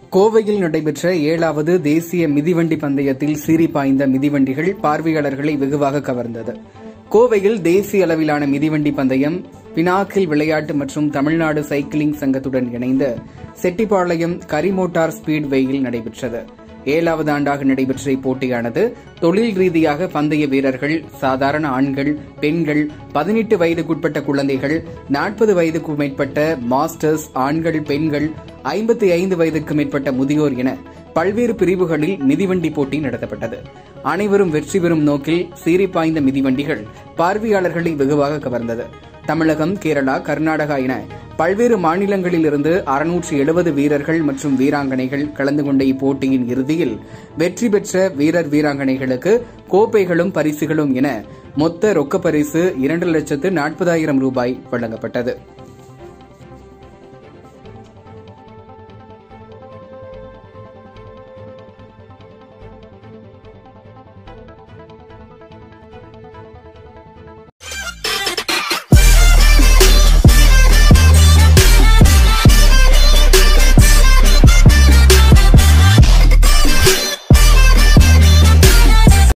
கோவையில் நடைபெற்ற ஏழாவது தேசிய மிதிவண்டி பந்தயத்தில் சீறி பாய்ந்த மிதிவண்டிகள் பார்வையாளர்களை வெகுவாக கவர்ந்தது கோவையில் தேசிய அளவிலான மிதிவண்டி பந்தயம் பினாக்கில் விளையாட்டு மற்றும் தமிழ்நாடு சைக்கிளிங் சங்கத்துடன் இணைந்து செட்டிப்பாளையம் கரிமோட்டார் ஸ்பீட்வேயில் நடைபெற்றது ஏழாவது ஆண்டாக நடைபெற்ற இப்போட்டியானது தொழில் ரீதியாக பந்தய வீரர்கள் சாதாரண ஆண்கள் பெண்கள் பதினெட்டு வயதுக்குட்பட்ட குழந்தைகள் நாற்பது வயதுக்கு மேற்பட்ட மாஸ்டர்ஸ் ஆண்கள் பெண்கள் ஐம்பத்தி ஐந்து வயதுக்கு மேற்பட்ட முதியோர் என பல்வேறு பிரிவுகளில் மிதிவண்டி போட்டி நடத்தப்பட்டது அனைவரும் வெற்றி பெறும் நோக்கில் சீறி பாய்ந்த மிதிவண்டிகள் பார்வையாளர்களை வெகுவாக கவர்ந்தது தமிழகம் கேரளா கர்நாடகா என பல்வேறு மாநிலங்களில் இருந்து அறுநூற்று எழுபது வீரர்கள் மற்றும் வீராங்கனைகள் கலந்து கொண்ட இப்போட்டியின் இறுதியில் வெற்றி பெற்ற வீரர் வீராங்கனைகளுக்கு கோப்பைகளும் பரிசுகளும் என மொத்த ரொக்க பரிசு இரண்டு லட்சத்து நாற்பதாயிரம் ரூபாய் வழங்கப்பட்டது